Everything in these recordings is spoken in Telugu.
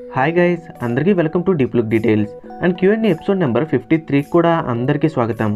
హాయ్ గైస్ అందరికీ welcome to deep look details and క్యూఎన్ ఎపిసోడ్ నెంబర్ ఫిఫ్టీ త్రీకి కూడా అందరికీ స్వాగతం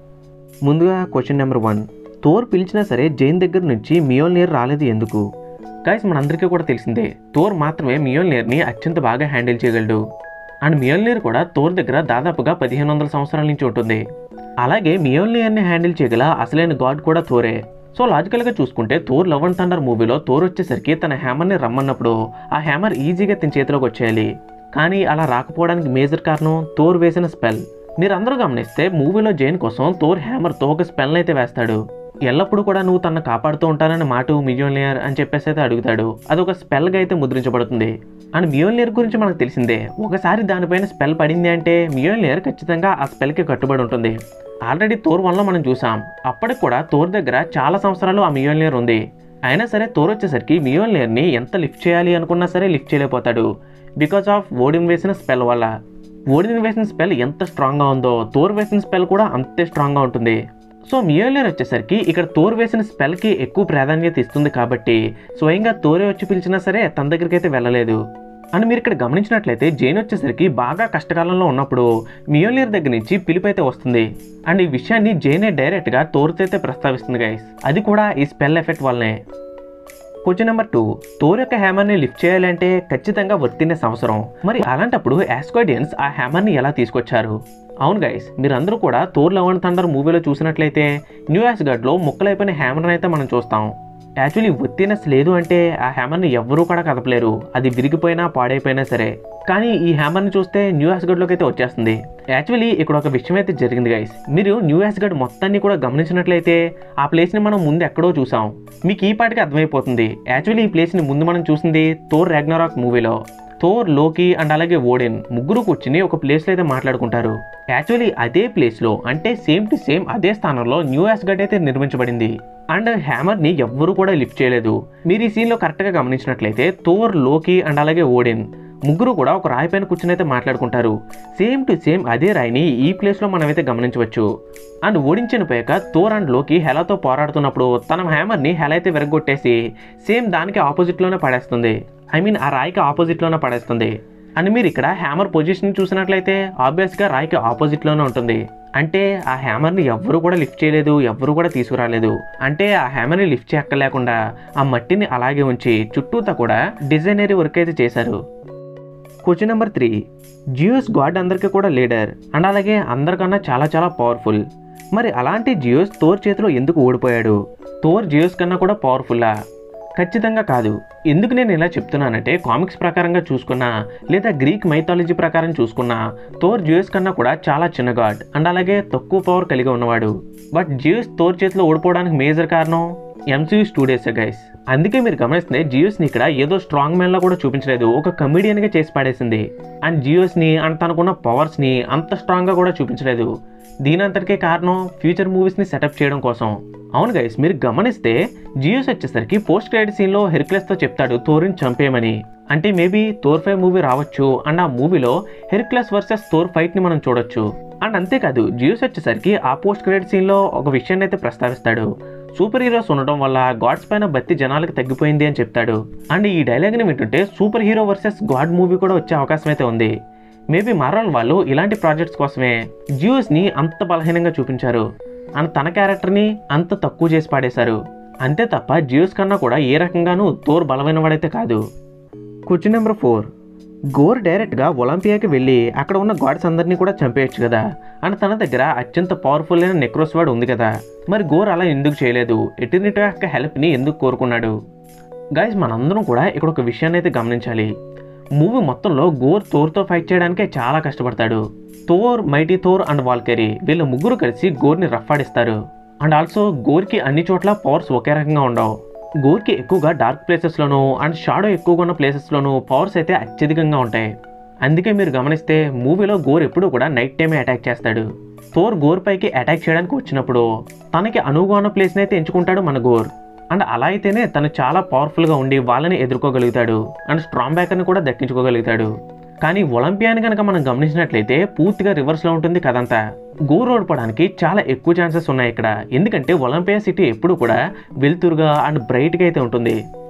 ముందుగా క్వశ్చన్ నెంబర్ వన్ తోర్ పిలిచినా సరే జైన్ దగ్గర నుంచి మియోల్నియర్ రాలేదు ఎందుకు గైస్ మనందరికీ కూడా తెలిసిందే తోర్ మాత్రమే మియోల్నియర్ని అత్యంత బాగా హ్యాండిల్ చేయగలడు అండ్ మియోల్నియర్ కూడా తోర్ దగ్గర దాదాపుగా పదిహేను వందల సంవత్సరాల నుంచి ఉంటుంది అలాగే మియోల్నియర్ని హ్యాండిల్ చేయగల అసలైన గాడ్ కూడా తోరే సో లాజికల్గా చూసుకుంటే థోర్ లవ్ అండ్ థండర్ మూవీలో థోర్ వచ్చేసరికి తన హ్యామర్ని రమ్మన్నప్పుడు ఆ హ్యామర్ ఈజీగా తన చేతిలోకి వచ్చేయాలి కానీ అలా రాకపోవడానికి మేజర్ కారణం థోర్ వేసిన స్పెల్ మీరందరూ గమనిస్తే మూవీలో జైన్ కోసం థోర్ హ్యామర్తో ఒక స్పెల్ అయితే వేస్తాడు ఎల్లప్పుడూ కూడా నువ్వు తనను కాపాడుతూ ఉంటానని మాట మియోనియర్ అని చెప్పేసి అయితే అడుగుతాడు అది ఒక స్పెల్గా అయితే ముద్రించబడుతుంది అండ్ మియోనియర్ గురించి మనకు తెలిసిందే ఒకసారి దానిపైన స్పెల్ పడింది అంటే మియోనియర్ ఖచ్చితంగా ఆ స్పెల్కి కట్టుబడి ఉంటుంది ఆల్రెడీ తోర్ వన్లో మనం చూసాం అప్పటికి కూడా తోర్ దగ్గర చాలా సంవత్సరాలు ఆ మియోనియర్ ఉంది అయినా సరే తోర్ వచ్చేసరికి మియోనియర్ని ఎంత లిఫ్ట్ చేయాలి అనుకున్నా సరే లిఫ్ట్ చేయలేకపోతాడు బికాస్ ఆఫ్ ఓడిన్ వేసిన స్పెల్ వల్ల ఓడిన్ వేసిన స్పెల్ ఎంత స్ట్రాంగ్గా ఉందో తోర్ వేసిన స్పెల్ కూడా అంతే స్ట్రాంగ్గా ఉంటుంది సో మియోలియర్ వచ్చేసరికి ఇక్కడ తోర్ వేసిన స్పెల్కి ఎక్కువ ప్రాధాన్యత ఇస్తుంది కాబట్టి స్వయంగా తోరే వచ్చి పిలిచినా సరే తన దగ్గరికి అయితే వెళ్ళలేదు అండ్ మీరు ఇక్కడ గమనించినట్లయితే జైన్ వచ్చేసరికి బాగా కష్టకాలంలో ఉన్నప్పుడు మియోలియర్ దగ్గర నుంచి పిలుపు అయితే వస్తుంది అండ్ ఈ విషయాన్ని జైనే డైరెక్ట్గా తోరుతో అయితే ప్రస్తావిస్తుంది గైస్ అది కూడా ఈ స్పెల్ ఎఫెక్ట్ వల్లనే క్వశ్చన్ నెంబర్ టూ తోర్ యొక్క హ్యామర్ని లిఫ్ట్ చేయాలంటే ఖచ్చితంగా వర్తినెస్ అవసరం మరి అలాంటప్పుడు యాస్కోడియన్స్ ఆ హ్యామర్ని ఎలా తీసుకొచ్చారు అవును గైస్ మీరందరూ కూడా తోర్ లవన్ థండర్ మూవీలో చూసినట్లయితే న్యూ యాస్గడ్లో ముక్కలైపోయిన హ్యామర్ని అయితే మనం చూస్తాం యాక్చువల్లీ వర్తినెస్ లేదు అంటే ఆ హ్యామర్ని ఎవ్వరూ కూడా కదపలేరు అది విరిగిపోయినా పాడైపోయినా సరే కానీ ఈ హ్యామర్ని చూస్తే న్యూ యాస్గడ్లోకి అయితే వచ్చేస్తుంది యాక్చువల్లీ ఇక్కడ ఒక విషయం అయితే జరిగింది గైస్ మీరు న్యూ యాస్గడ్ మొత్తాన్ని కూడా గమనించినట్లయితే ఆ ప్లేస్ని మనం ముందు ఎక్కడో చూసాం మీకు ఈ పాటికి అర్థమైపోతుంది యాక్చువల్లీ ఈ ప్లేస్ని ముందు మనం చూసింది తోర్ రాగ్నరాక్ మూవీలో థోర్ లోకి అండ్ అలాగే ఓడెన్ ముగ్గురు కూర్చుని ఒక ప్లేస్లో అయితే మాట్లాడుకుంటారు యాక్చువల్లీ అదే ప్లేస్లో అంటే సేమ్ టు సేమ్ అదే స్థానంలో న్యూ యాస్గడ్ అయితే నిర్మించబడింది అండ్ హ్యామర్ని ఎవ్వరూ కూడా లిఫ్ట్ చేయలేదు మీరు ఈ సీన్లో కరెక్ట్గా గమనించినట్లయితే థోర్ లోకి అండ్ అలాగే ఓడెన్ ముగ్గురు కూడా ఒక రాయి పైన కూర్చుని అయితే మాట్లాడుకుంటారు సేమ్ టు సేమ్ అదే రాయిని ఈ ప్లేస్లో మనమైతే గమనించవచ్చు అండ్ ఓడించిన పోయాక థోర్ అండ్ లోకి హెలాతో పోరాడుతున్నప్పుడు తన హ్యామర్ని హెల అయితే విరగొట్టేసి సేమ్ దానికి ఆపోజిట్లోనే పడేస్తుంది ఐ మీన్ ఆ రాయికి ఆపోజిట్లోనే పడేస్తుంది అండ్ మీరు ఇక్కడ హ్యామర్ పొజిషన్ చూసినట్లయితే ఆబ్వియస్గా రాయికి ఆపోజిట్లోనే ఉంటుంది అంటే ఆ హ్యామర్ని ఎవ్వరూ కూడా లిఫ్ట్ చేయలేదు ఎవ్వరూ కూడా తీసుకురాలేదు అంటే ఆ హ్యామర్ని లిఫ్ట్ చేయక్కర్లేకుండా ఆ మట్టిని అలాగే ఉంచి చుట్టూతా కూడా డిజైనరీ వర్క్ అయితే చేశారు question number three Zeus god అందరికీ కూడా లీడర్ అండ్ అలాగే అందరికన్నా చాలా చాలా పవర్ఫుల్ మరి అలాంటి జియోస్ తోర్ చేతిలో ఎందుకు ఓడిపోయాడు తోర్ జియోస్ కన్నా కూడా పవర్ఫుల్లా ఖచ్చితంగా కాదు ఎందుకు నేను ఇలా చెప్తున్నానంటే కామిక్స్ ప్రకారంగా చూసుకున్నా లేదా గ్రీక్ మైథాలజీ ప్రకారం చూసుకున్నా థోర్ జియోస్ కన్నా కూడా చాలా చిన్న గాడ్ అండ్ అలాగే తక్కువ పవర్ కలిగి ఉన్నవాడు బట్ జియోస్ థోర్ చేతిలో ఓడిపోవడానికి మేజర్ కారణం ఎంసీయూ స్టూడియోస్ గైస్ అందుకే మీరు గమనిస్తే జియోస్ని ఇక్కడ ఏదో స్ట్రాంగ్ మ్యాన్లో కూడా చూపించలేదు ఒక కమిడియన్గా చేసి పడేసింది అండ్ జియోస్ని అండ్ తనకున్న పవర్స్ని అంత స్ట్రాంగ్గా కూడా చూపించలేదు దీనంతటికే కారణం ఫ్యూచర్ మూవీస్ని సెటప్ చేయడం కోసం అవును గైస్ మీరు గమనిస్తే జియోస్ వచ్చేసరికి పోస్ట్ క్రెడిట్ సీన్లో హెర్క్లెస్తో చెప్తాడు థోర్ని చంపేయమని అంటే మేబీ థోర్ ఫైవ్ మూవీ రావచ్చు అండ్ ఆ మూవీలో హెర్క్లెస్ వర్సెస్ థోర్ ఫైట్ని మనం చూడొచ్చు అండ్ అంతేకాదు జియోస్ వచ్చేసరికి ఆ పోస్ట్ క్రెడిట్ సీన్లో ఒక విషయాన్ని అయితే ప్రస్తావిస్తాడు సూపర్ హీరోస్ ఉండడం వల్ల గాడ్స్ పైన బత్తి జనాలకు తగ్గిపోయింది అని చెప్తాడు అండ్ ఈ డైలాగ్ని వింటుంటే super hero versus god movie కూడా వచ్చే అవకాశం అయితే ఉంది మేబీ మార్వల్ వాళ్ళు ఇలాంటి ప్రాజెక్ట్స్ కోసమే జియోస్ని అంత బలహీనంగా చూపించారు అండ్ తన క్యారెక్టర్ని అంత తక్కువ చేసి పాడేశారు అంతే తప్ప జియోస్ కన్నా కూడా ఏ రకంగానూ తోర్ బలమైన వాడైతే కాదు క్వశ్చన్ నెంబర్ ఫోర్ గోర్ డైరెక్ట్గా ఒలింపియాకి వెళ్ళి అక్కడ ఉన్న గాడ్స్ అందరినీ కూడా చంపేయచ్చు కదా అండ్ తన దగ్గర అత్యంత పవర్ఫుల్ అయిన నెక్రోస్ వాడు ఉంది కదా మరి గోర్ అలా ఎందుకు చేయలేదు ఎటర్నిటీ యొక్క హెల్ప్ని ఎందుకు కోరుకున్నాడు గైస్ మనందరం కూడా ఇక్కడ ఒక విషయాన్ని అయితే గమనించాలి మూవీ మొత్తంలో గోర్ థోర్తో ఫైట్ చేయడానికే చాలా కష్టపడతాడు Thor mighty Thor and Valkyrie వీళ్ళ ముగ్గురు కలిసి గోర్ని రఫాడిస్తారు అండ్ ఆల్సో గోర్కి అన్ని చోట్ల పవర్స్ ఒకే రకంగా ఉండవు గోర్కి ఎక్కువగా డార్క్ ప్లేసెస్లోనూ అండ్ షాడో ఎక్కువగా ఉన్న ప్లేసెస్లోనూ పవర్స్ అయితే అత్యధికంగా ఉంటాయి అందుకే మీరు గమనిస్తే మూవీలో గోర్ ఎప్పుడూ కూడా నైట్ టైమే అటాక్ చేస్తాడు థోర్ గోర్ పైకి అటాక్ చేయడానికి వచ్చినప్పుడు తనకి అనువుగా ఉన్న ప్లేస్ని అయితే ఎంచుకుంటాడు మన గోర్ అండ్ అలా అయితేనే తను చాలా పవర్ఫుల్గా ఉండి వాళ్ళని ఎదుర్కోగలుగుతాడు అండ్ స్ట్రాంగ్ బ్యాకర్ని కూడా దక్కించుకోగలుగుతాడు కానీ ఒలింపియాని కనుక మనం గమనించినట్లయితే పూర్తిగా రివర్స్లో ఉంటుంది కదంతా గోర్ ఓడిపోవడానికి చాలా ఎక్కువ ఛాన్సెస్ ఉన్నాయి ఇక్కడ ఎందుకంటే ఒలింపియా సిటీ ఎప్పుడు కూడా వెలుతురుగా అండ్ బ్రైట్గా అయితే ఉంటుంది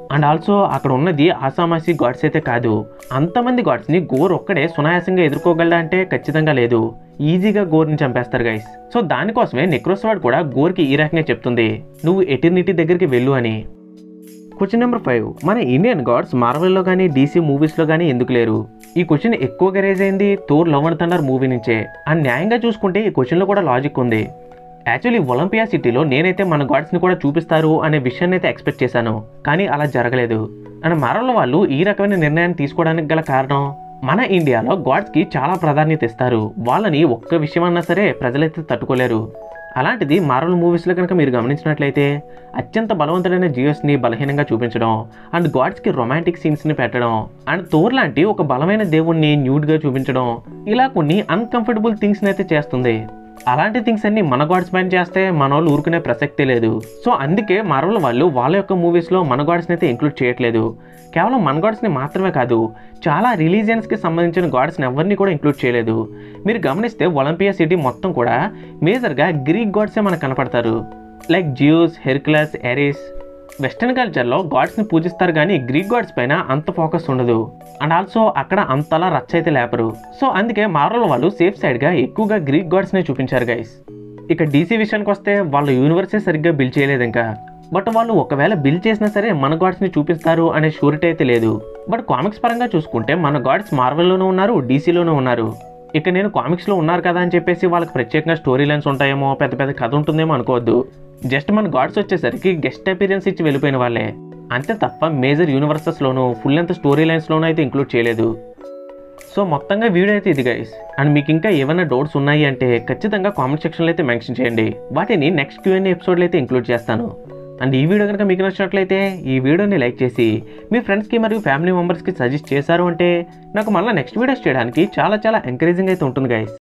అండ్ ఆల్సో అక్కడ ఉన్నది ఆసామాసి గాడ్స్ అయితే కాదు అంతమంది గాడ్స్ని గోర్ ఒక్కడే సునాయాసంగా ఎదుర్కోగలడా అంటే ఖచ్చితంగా లేదు ఈజీగా గోర్ని చంపేస్తారు గైస్ సో దానికోసమే నెక్రోస్వాడ్ కూడా గోర్కి ఈ రకంగా చెప్తుంది నువ్వు ఎటర్నిటీ దగ్గరికి వెళ్ళు అని క్వశ్చన్ నెంబర్ ఫైవ్ మన ఇండియన్ గాడ్స్ మార్వెల్లో కానీ డీసీ మూవీస్లో కానీ ఎందుకు లేరు ఈ క్వశ్చన్ ఎక్కువగా రేజ్ అయింది Thor love and thunder movie నుంచే అండ్ న్యాయంగా చూసుకుంటే ఈ క్వశ్చన్లో కూడా లాజిక్ ఉంది యాక్చువల్లీ ఒలింపియా సిటీలో నేనైతే మన గాడ్స్ని కూడా చూపిస్తారు అనే విషయాన్ని అయితే ఎక్స్పెక్ట్ చేశాను కానీ అలా జరగలేదు అండ్ మార్వల్ వాళ్ళు ఈ రకమైన నిర్ణయాన్ని తీసుకోవడానికి గల కారణం మన ఇండియాలో గాడ్స్కి చాలా ప్రాధాన్యత ఇస్తారు వాళ్ళని ఒక్క విషయం అన్నా సరే ప్రజలైతే తట్టుకోలేరు అలాంటిది మార్వల్ మూవీస్లో కనుక మీరు గమనించినట్లయితే అత్యంత బలవంతుడైన జియోస్ని బలహీనంగా చూపించడం అండ్ గాడ్స్కి రొమాంటిక్ సీన్స్ని పెట్టడం అండ్ థోర్ లాంటి ఒక బలమైన దేవుణ్ణి న్యూడ్గా చూపించడం ఇలా కొన్ని అన్కంఫర్టబుల్ థింగ్స్ని అయితే చేస్తుంది అలాంటి థింగ్స్ అన్ని మన గాడ్స్ పైన చేస్తే మన వాళ్ళు ఊరుకునే ప్రసక్తే లేదు సో అందుకే మార్వల్ వాళ్ళు వాళ్ళ యొక్క మూవీస్లో మన గాడ్స్ని అయితే ఇంక్లూడ్ చేయట్లేదు కేవలం మన గాడ్స్ని మాత్రమే కాదు చాలా రిలీజియన్స్కి సంబంధించిన గాడ్స్ని ఎవరిని కూడా ఇంక్లూడ్ చేయలేదు మీరు గమనిస్తే ఒలింపియా సిటీ మొత్తం కూడా మేజర్గా గ్రీక్ గాడ్సే మనకు కనపడతారు like Zeus Hercules Eris western కల్చర్లో గాడ్స్ని పూజిస్తారు కానీ గ్రీక్ గాడ్స్ పైన అంత ఫోకస్ ఉండదు అండ్ ఆల్సో అక్కడ అంతలా రచ్చ అయితే లేపరు సో అందుకే మార్వల్ వాళ్ళు సేఫ్ సైడ్గా ఎక్కువగా గ్రీక్ గాడ్స్నే చూపించారు గైస్ ఇక డీసీ విషయానికి వస్తే వాళ్ళ యూనివర్సే సరిగ్గా బిల్ చేయలేదు ఇంకా బట్ వాళ్ళు ఒకవేళ బిల్ చేసినా సరే మన గాడ్స్ని చూపిస్తారు అనే షూరిటీ అయితే లేదు బట్ కామిక్స్ పరంగా చూసుకుంటే మన గాడ్స్ మార్వెల్లోనూ ఉన్నారు డీసీలోనూ ఉన్నారు ఇక నేను కామిక్స్లో ఉన్నారు కదా అని చెప్పేసి వాళ్ళకి ప్రత్యేకంగా స్టోరీ లైన్స్ ఉంటాయేమో పెద్ద పెద్ద కథ ఉంటుందేమో అనుకోవద్దు జస్ట్ మన గాడ్స్ వచ్చేసరికి గెస్ట్ అపీరియన్స్ ఇచ్చి వెళ్ళిపోయిన వాళ్ళే అంతే తప్ప మేజర్ యూనివర్సెస్లోనూ ఫుల్ లెంత్ స్టోరీ లైన్స్లోనూ అయితే ఇంక్లూడ్ చేయలేదు సో మొత్తంగా వీడియో అయితే ఇది గైస్ అండ్ మీకు ఇంకా ఏమైనా డౌట్స్ ఉన్నాయి అంటే ఖచ్చితంగా కామెంట్ సెక్షన్లో అయితే మెన్షన్ చేయండి వాటిని నెక్స్ట్ క్యూఎన్ ఎపిసోడ్లో అయితే ఇంక్లూడ్ చేస్తాను అండ్ ఈ వీడియో కనుక మీకు నచ్చినట్లయితే ఈ వీడియోని లైక్ చేసి మీ ఫ్రెండ్స్కి మరియు ఫ్యామిలీ మెంబర్స్కి సజెస్ట్ చేశారు అంటే నాకు మళ్ళీ నెక్స్ట్ వీడియోస్ చేయడానికి చాలా చాలా ఎంకరేజింగ్ అయితే ఉంటుంది గైస్